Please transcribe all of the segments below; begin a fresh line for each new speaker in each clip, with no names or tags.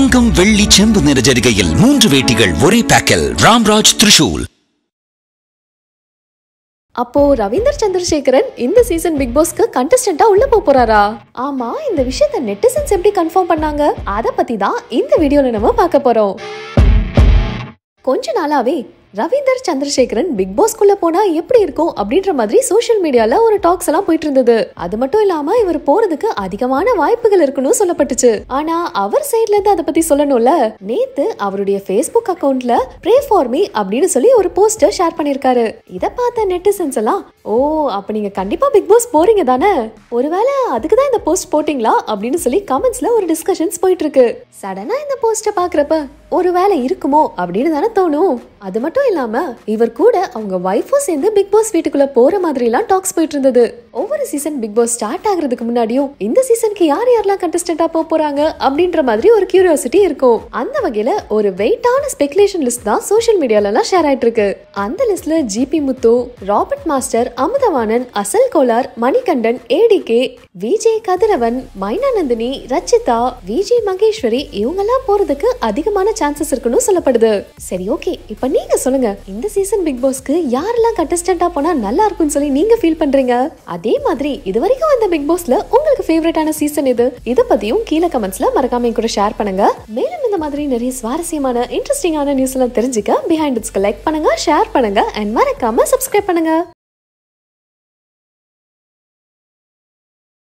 தங்கம் வெள்ளி செம்பு நிற ஜரிகையில் மூன்று வேட்டிகள் ஒரே பேக்கில் ராம்ராஜ் த்ரிஷூல்
அப்போ ரவீந்தர் சந்திரசேகரன் இந்த சீசன் பிக் பாஸ்க்கு கண்டஸ்டன்டா உள்ள போப் போறாரா ஆமா இந்த விஷயத்த நெட்டிசன்ஸ் எப்படி கன்ஃபார்ம் பண்ணாங்க அத பத்தி தான் இந்த வீடியோல நம்ம பார்க்க போறோம் கொஞ்ச நாளாவே ரவீந்தர் சந்திரசேகரன் பிக் பாஸ்க்குள்ள போனா எப்படி இருக்கும் அப்படின்ற மாதிரி சோஷியல் மீடியால ஒரு டாக்ஸ் எல்லாம் போயிட்டு இருந்தது அது மட்டும் இல்லாம இவர் போறதுக்கு அதிகமான வாய்ப்புகள் இருக்குன்னு சொல்லப்பட்டுச்சு ஆனா அவர் சைட்ல இருந்து அதை பத்தி சொல்லணும்ல நேத்து அவருடைய ஃபேஸ்புக் அக்கவுண்ட்ல ப்ரே ஃபார் மீ அப்படின்னு சொல்லி ஒரு போஸ்டர் ஷேர் பண்ணிருக்காரு இத பார்த்த நெட்டிசன்ஸ் எல்லாம் ஓ அப்ப நீங்க கண்டிப்பா பிக் பாஸ் போறீங்க தானே ஒருவேளை அதுக்கு தான் இந்த போஸ்ட் போட்டிங்களா அப்படின்னு சொல்லி கமெண்ட்ஸ்ல ஒரு டிஸ்கஷன்ஸ் போயிட்டு இருக்கு சடனா இந்த போஸ்ட பாக்குறப்ப ஒரு வேலை இருக்குமோ அப்படின்னு தானே தோணும் அது மட்டும் இல்லாம இவர் கூட அவங்க ஒய்ஃபும் சேர்ந்து பிக் பாஸ் வீட்டுக்குள்ள போற மாதிரி எல்லாம் டாக்ஸ் போயிட்டு இருந்தது ஒவ்வொரு சீசன் பிக் பாஸ் ஸ்டார்ட் ஆகுறதுக்கு முன்னாடியும் இந்த சீசனுக்கு யார் யாரெல்லாம் கண்டஸ்டன்டா போக போறாங்க அப்படின்ற மாதிரி ஒரு கியூரியாசிட்டி இருக்கும் அந்த வகையில ஒரு வெயிட்டான ஸ்பெகுலேஷன் லிஸ்ட் தான் சோஷியல் மீடியால எல்லாம் ஷேர் ஆயிட்டு இருக்கு அந்த லிஸ்ட்ல GP Muthu Robert master Amudhavanan Asal Kolaar Manikandan ADK Vijay Kathiravan Myna Nandhini Rachitha Vijay Maheswari இவங்கெல்லாம் போறதுக்கு அதிகமான சான்சஸ் இருக்குன்னு சொல்லப்படுது சரி ஓகே இப்ப நீங்க சொல்லுங்க இந்த சீசன் பிக் பாஸ்க்கு யாரெல்லாம் கண்டஸ்டன்டா போனா நல்லா இருக்கும்னு சொல்லி நீங்க ஃபீல் பண்றீங்க அதே மாதிரி இது வரைக்கும் வந்த பிக் பாஸ்ல உங்களுக்கு ஃபேவரட்டான சீசன் இது இத பத்தியும் கீழே கமெண்ட்ஸ்ல மறக்காம என் கூட ஷேர் பண்ணுங்க மேலும் இந்த மாதிரி நிறைய சுவாரஸ்யமான இன்ட்ரெஸ்டிங்கான நியூஸ் எல்லாம் தெரிஞ்சுக்க பிஹைண்ட் இட்ஸ்க்கு லைக் பண்ணுங்க ஷேர் பண்ணுங்க அண்ட் மறக்காம சப்ஸ்கிரைப் பண்ணுங்க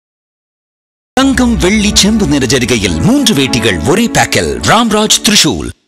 தங்கம் வெள்ளி செம்பு நிற ஜரிகையில் மூன்று வேட்டிகள் ஒரே பேக்கில் ராம்ராஜ் த்ரிஷூல்